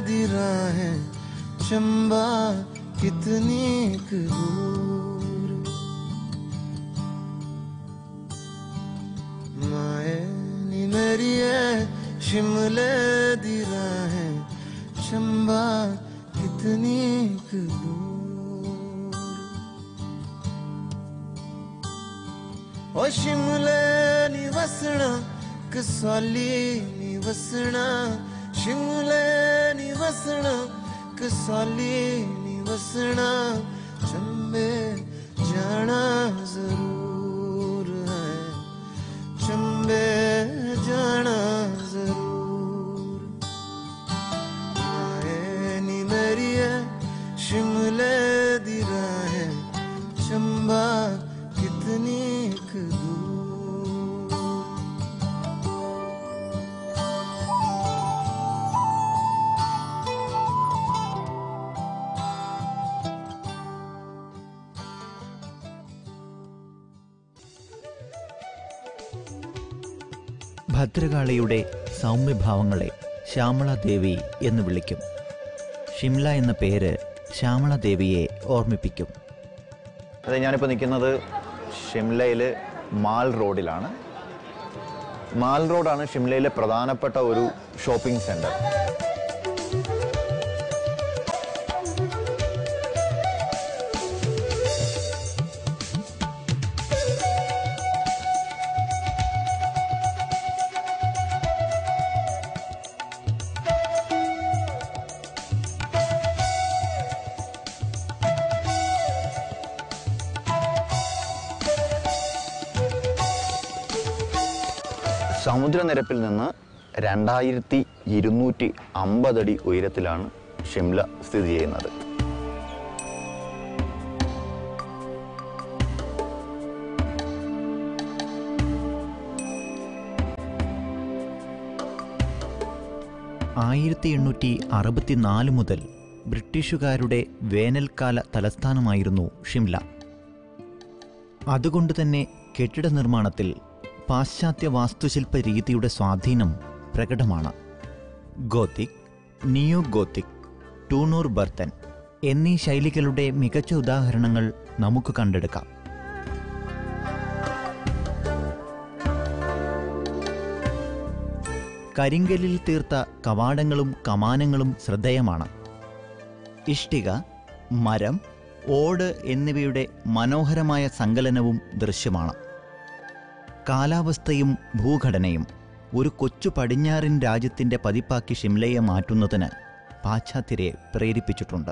दी राहें चंबा कितनी एक दूर माए नी मेरी है शिमले दी राहें चंबा कितनी एक दूर ओ शिमले नी वसना कसौली नी वसना शिमले नी वसना कसौली नी वसना चंबे जाना जरूर है चंबे जाना जरूर आए नी मेरी है शिमले दी राहें चंबा कितनी एक दूर ഭദ്രകാളിയുടെ സൗമ്യഭാവങ്ങളെ ശ്യാമളാദേവി എന്ന് വിളിക്കും ഷിംല എന്ന പേര് ശ്യാമളാദേവിയെ ഓർമ്മിപ്പിക്കും അതെ ഞാനിപ്പോൾ നിൽക്കുന്നത് ഷിംലയിൽ മാൽ റോഡിലാണ് മാൽ റോഡാണ് ഷിംലയിലെ പ്രധാനപ്പെട്ട ഒരു ഷോപ്പിംഗ് സെൻറ്റർ സമുദ്രനിരപ്പിൽ നിന്ന് രണ്ടായിരത്തി ഇരുന്നൂറ്റി അമ്പതടി ഉയരത്തിലാണ് ഷിംല സ്ഥിതി ചെയ്യുന്നത് ആയിരത്തി എണ്ണൂറ്റി അറുപത്തിനാല് മുതൽ ബ്രിട്ടീഷുകാരുടെ വേനൽക്കാല തലസ്ഥാനമായിരുന്നു ഷിംല അതുകൊണ്ട് തന്നെ കെട്ടിട നിർമ്മാണത്തിൽ പാശ്ചാത്യ വാസ്തുശില്പ രീതിയുടെ സ്വാധീനം പ്രകടമാണ് ഗോത്തിക് നിയോ ഗോത്തിക് ടൂണൂർ ബർത്തൻ എന്നീ ശൈലികളുടെ മികച്ച ഉദാഹരണങ്ങൾ നമുക്ക് കണ്ടെടുക്കാം കരിങ്കല്ലിൽ തീർത്ത കവാടങ്ങളും കമാനങ്ങളും ശ്രദ്ധേയമാണ് ഇഷ്ടിക മരം ഓട് എന്നിവയുടെ മനോഹരമായ സങ്കലനവും ദൃശ്യമാണ് കാലാവസ്ഥയും ഭൂഘടനയും ഒരു കൊച്ചു പടിഞ്ഞാറിൻ രാജ്യത്തിൻ്റെ പതിപ്പാക്കി ഷിംലയെ മാറ്റുന്നതിന് പാശ്ചാത്യരെ പ്രേരിപ്പിച്ചിട്ടുണ്ട്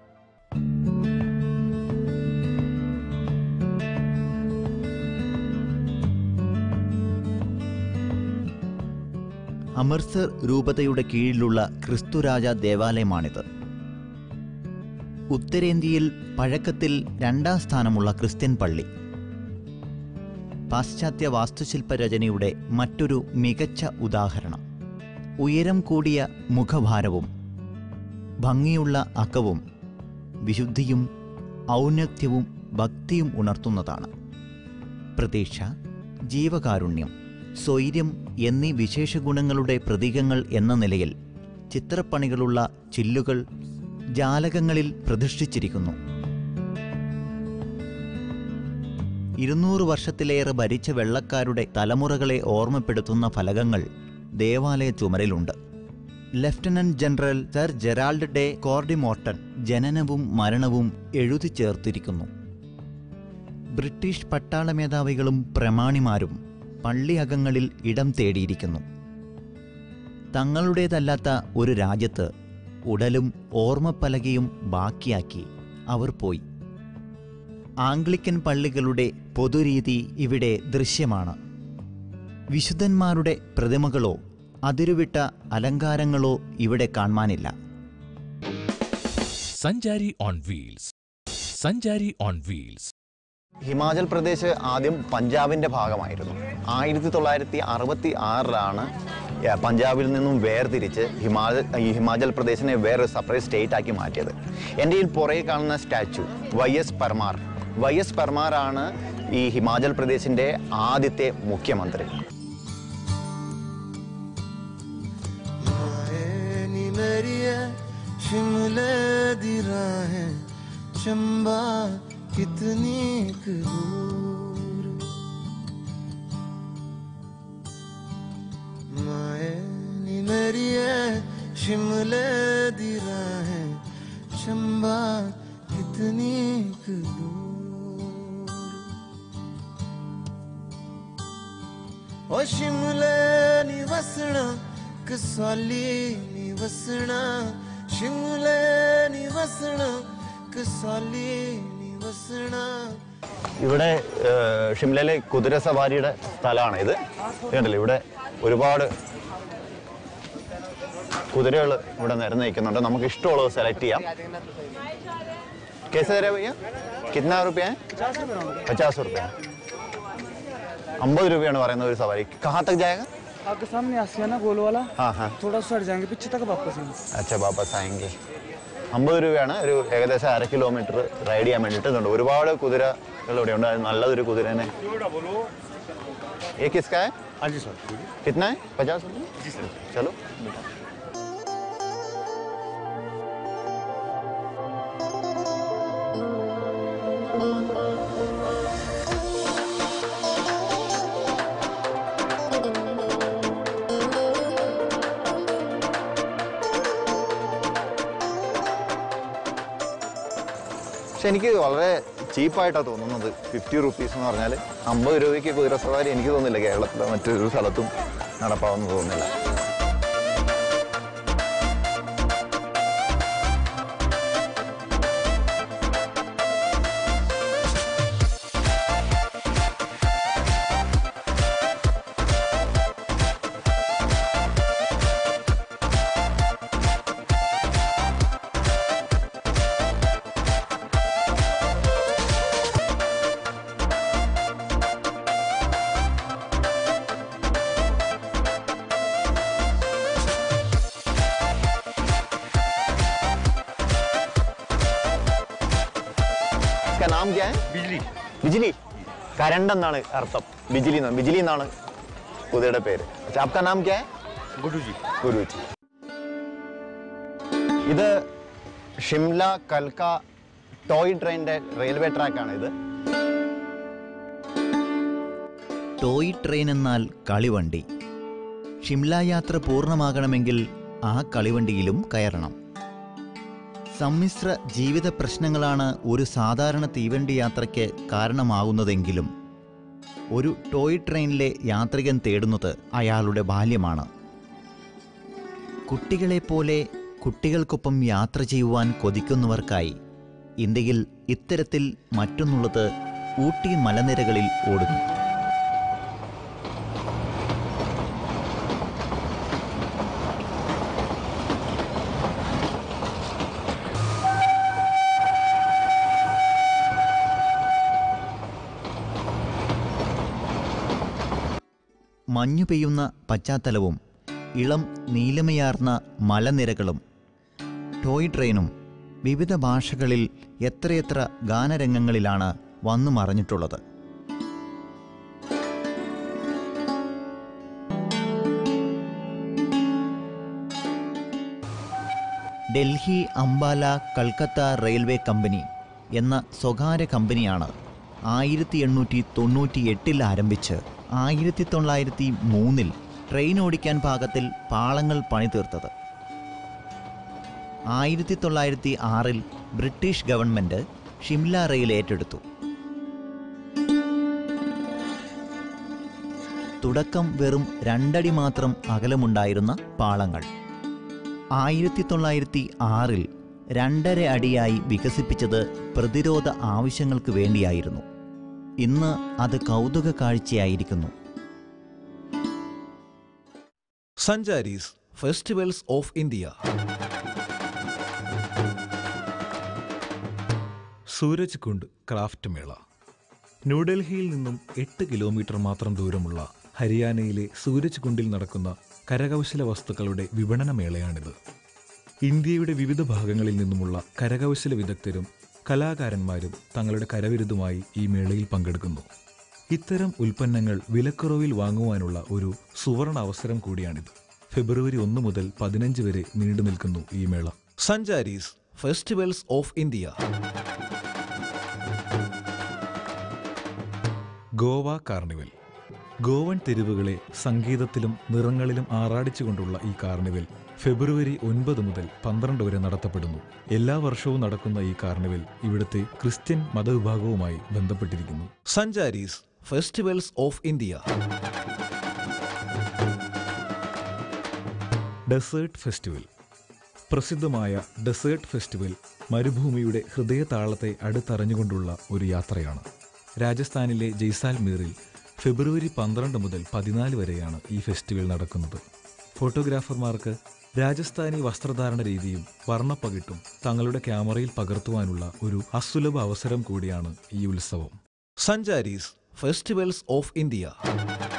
അമൃത്സർ രൂപതയുടെ കീഴിലുള്ള ക്രിസ്തുരാജ ദേവാലയമാണിത് ഉത്തരേന്ത്യയിൽ പഴക്കത്തിൽ രണ്ടാം സ്ഥാനമുള്ള ക്രിസ്ത്യൻ പള്ളി പാശ്ചാത്യ വാസ്തുശില്പ രചനയുടെ മറ്റൊരു മികച്ച ഉദാഹരണം ഉയരം കൂടിയ മുഖഭാരവും ഭംഗിയുള്ള അക്കവും വിശുദ്ധിയും ഔന്നത്യവും ഭക്തിയും ഉണർത്തുന്നതാണ് പ്രതീക്ഷ ജീവകാരുണ്യം സ്വൈര്യം എന്നീ വിശേഷഗുണങ്ങളുടെ പ്രതീകങ്ങൾ എന്ന നിലയിൽ ചിത്രപ്പണികളുള്ള ചില്ലുകൾ ജാലകങ്ങളിൽ പ്രതിഷ്ഠിച്ചിരിക്കുന്നു ഇരുന്നൂറ് വർഷത്തിലേറെ ഭരിച്ച വെള്ളക്കാരുടെ തലമുറകളെ ഓർമ്മപ്പെടുത്തുന്ന ഫലകങ്ങൾ ദേവാലയ ചുമരിലുണ്ട് lieutenant general sir Gerald de കോർഡിമോർട്ടൺ ജനനവും മരണവും എഴുതി ചേർത്തിരിക്കുന്നു ബ്രിട്ടീഷ് പട്ടാള മേധാവികളും പ്രമാണിമാരും പള്ളി അകങ്ങളിൽ ഇടം തേടിയിരിക്കുന്നു തങ്ങളുടേതല്ലാത്ത ഒരു രാജ്യത്ത് ഉടലും ഓർമ്മപ്പലകയും ബാക്കിയാക്കി അവർ പോയി ആംഗ്ലിക്കൻ പള്ളികളുടെ പൊതുരീതി ഇവിടെ ദൃശ്യമാണ് വിശുദ്ധന്മാരുടെ പ്രതിമകളോ അതിരുവിട്ട അലങ്കാരങ്ങളോ ഇവിടെ കാണാനില്ല Sanchari on wheels Sanchari on wheels Himachal Pradesh ആദ്യം പഞ്ചാബിൻ്റെ ഭാഗമായിരുന്നു ആയിരത്തി തൊള്ളായിരത്തി അറുപത്തി ആറിലാണ് പഞ്ചാബിൽ നിന്നും വേർതിരിച്ച് ഹിമാചൽ ഈ ഹിമാചൽ പ്രദേശിനെ വേറെ സെപ്പറേറ്റ് സ്റ്റേറ്റ് ആക്കി മാറ്റിയത് എൻ്റെ ഈ പുറകെ കാണുന്ന statue Y S Parmar Y S പർമാറാണ് ഈ ഹിമാചൽ പ്രദേശിൻ്റെ ആദ്യത്തെ മുഖ്യമന്ത്രി माए नी मेरी है शिमले दी राहें चंबा कितनी क दूर माए नी मेरी है शिमले दी राहें चंबा कितनी क दूर ओ शिमले नी वसना कसौली नी वसना शिमले नी वसना कसौली नी वसना ഇവിടെ ഏഹ്, ഷിംലയിലെ കുതിര സവാരിയുടെ സ്ഥലമാണ് ഇത് കണ്ടില്ലേ ഇവിടെ ഒരുപാട് കുതിരകൾ ഇവിടെ നിരന്ന് നിൽക്കുന്നുണ്ട് നമുക്ക് ഇഷ്ടമുള്ളത് സെലക്ട് ചെയ്യാം കേസ് തരാ ഭയ്യ കിतना रुपया है पचास रुपया അമ്പത് രൂപയാണ് പറയുന്ന ഒരു സവാരി കഹാ തക് ജായക आपके सामने आसियाना गोल वाला हाँ हाँ थोड़ा सा हट जाएंगे पीछे तक वापस आएंगे അച്ഛാ വാപ്പസ് ആയെങ്കിൽ അമ്പത് രൂപയാണ് ഒരു ഏകദേശം അര കിലോമീറ്റർ റൈഡ് ചെയ്യാൻ വേണ്ടിയിട്ട് ഇതുണ്ട് ഒരുപാട് കുതിരകൾ ഇവിടെ ഉണ്ട് അത് നല്ലതൊരു കുതിരനെ ये किसका है हाँ जी सर कितना है पचास रुपये जी सर चलो പക്ഷെ എനിക്ക് വളരെ ചീപ്പായിട്ടാണ് തോന്നുന്നത് ഫിഫ്റ്റി റുപ്പീസ് എന്ന് പറഞ്ഞാൽ അമ്പത് രൂപയ്ക്ക് കുതിര സവാരി എനിക്ക് തോന്നുന്നില്ല കേരളത്തിലെ മറ്റൊരു സ്ഥലത്തും നടപ്പാവെന്ന് തോന്നുന്നില്ല इसका नाम क्या है बिजली ബിജിലി കരണ്ട് എന്നാണ് അർത്ഥം ബിജിലി എന്നാണ് ബിജിലി എന്നാണ് കുതിരയുടെ പേര് പക്ഷെ ആപ്കാ നാം ക്യാ ഹെ गुड्डू जी ഗുരുജി ഇത് ഷിംല കൽക്ക ടോയ് ട്രെയിനിന്റെ റെയിൽവേ ട്രാക്കാണ് ഇത് ടോയ് ട്രെയിൻ എന്നാൽ കളിവണ്ടി ഷിംല യാത്ര പൂർണ്ണമാകണമെങ്കിൽ ആ കളിവണ്ടിയിലും കയറണം സമ്മിശ്ര ജീവിത പ്രശ്നങ്ങളാണ് ഒരു സാധാരണ തീവണ്ടി യാത്രയ്ക്ക് കാരണമാകുന്നതെങ്കിലും ഒരു ടോയ് ട്രെയിനിലെ യാത്രികൻ തേടുന്നത് അയാളുടെ ബാല്യമാണ് കുട്ടികളെപ്പോലെ കുട്ടികൾക്കൊപ്പം യാത്ര ചെയ്യുവാൻ കൊതിക്കുന്നവർക്കായി ഇന്ത്യയിൽ ഇത്തരത്തിൽ മറ്റൊന്നുള്ളത് ഊട്ടി മലനിരകളിൽ ഓടുന്നു മഞ്ഞു പെയ്യുന്ന പശ്ചാത്തലവും ഇളം നീലമയാർന്ന മലനിരകളും ടോയ് ട്രെയിനും വിവിധ ഭാഷകളിൽ എത്രയെത്ര ഗാനരംഗങ്ങളിലാണ് വന്നു മറഞ്ഞിട്ടുള്ളത് ഡൽഹി അംബാല കൽക്കത്ത റെയിൽവേ കമ്പനി എന്ന സ്വകാര്യ കമ്പനിയാണ് ആയിരത്തി എണ്ണൂറ്റി തൊണ്ണൂറ്റി എട്ടിൽ ആരംഭിച്ച് ആയിരത്തി തൊള്ളായിരത്തി മൂന്നിൽ ട്രെയിൻ ഓടിക്കാൻ പാകത്തിൽ പാളങ്ങൾ പണിതീർത്തത് ആയിരത്തി തൊള്ളായിരത്തി ആറിൽ ബ്രിട്ടീഷ് ഗവൺമെൻറ് ഷിംല റെയിൽ ഏറ്റെടുത്തു തുടക്കം വെറും രണ്ടടി മാത്രം അകലമുണ്ടായിരുന്ന പാളങ്ങൾ ആയിരത്തി തൊള്ളായിരത്തി ആറിൽ രണ്ടര അടിയായി വികസിപ്പിച്ചത് പ്രതിരോധ ആവശ്യങ്ങൾക്ക് വേണ്ടിയായിരുന്നു ഇന്ന് അത് കൗതുക കാഴ്ചയായിരിക്കുന്നു Sanchari's festivals of India Suraj Kund craft mela ന്യൂഡൽഹിയിൽ നിന്നും എട്ട് കിലോമീറ്റർ മാത്രം ദൂരമുള്ള ഹരിയാനയിലെ സൂരജ് കുണ്ടിൽ നടക്കുന്ന കരകൗശല വസ്തുക്കളുടെ വിപണന മേളയാണിത് ഇന്ത്യയുടെ വിവിധ ഭാഗങ്ങളിൽ നിന്നുമുള്ള കരകൗശല വിദഗ്ധരും കലാകാരന്മാരും തങ്ങളുടെ കരവിരുതുമായി ഈ മേളയിൽ പങ്കെടുക്കുന്നു ഇത്തരം ഉൽപ്പന്നങ്ങൾ വിലക്കുറവിൽ വാങ്ങുവാനുള്ള ഒരു സുവർണ അവസരം കൂടിയാണിത് ഫെബ്രുവരി ഒന്ന് മുതൽ പതിനഞ്ച് വരെ നീണ്ടു നിൽക്കുന്നു ഈ മേള Sanchari's festivals of India Goa carnival Goan തെരുവുകളെ സംഗീതത്തിലും നിറങ്ങളിലും ആറാടിച്ചുകൊണ്ടുള്ള ഈ കാർണിവൽ ഫെബ്രുവരി ഒൻപത് മുതൽ പന്ത്രണ്ട് വരെ നടത്തപ്പെടുന്നു എല്ലാ വർഷവും നടക്കുന്ന ഈ കാർണിവൽ ഇവിടുത്തെ ക്രിസ്ത്യൻ മതവിഭാഗവുമായി ബന്ധപ്പെട്ടിരിക്കുന്നു Sanchari's festivals of India desert festival പ്രസിദ്ധമായ ഡെസേർട്ട് ഫെസ്റ്റിവൽ മരുഭൂമിയുടെ ഹൃദയതാളത്തെ അടുത്തറിഞ്ഞുകൊണ്ടുള്ള ഒരു യാത്രയാണ് രാജസ്ഥാനിലെ ജയ്സാൽമീറിൽ ഫെബ്രുവരി പന്ത്രണ്ട് മുതൽ പതിനാല് വരെയാണ് ഈ ഫെസ്റ്റിവൽ നടക്കുന്നത് ഫോട്ടോഗ്രാഫർമാർക്ക് രാജസ്ഥാനി വസ്ത്രധാരണ രീതിയും വർണ്ണപ്പകിട്ടും തങ്ങളുടെ ക്യാമറയിൽ പകർത്തുവാനുള്ള ഒരു അസുലഭ അവസരം കൂടിയാണ് ഈ ഉത്സവം സഞ്ചാരീസ് ഫെസ്റ്റിവൽസ് ഓഫ് ഇന്ത്യ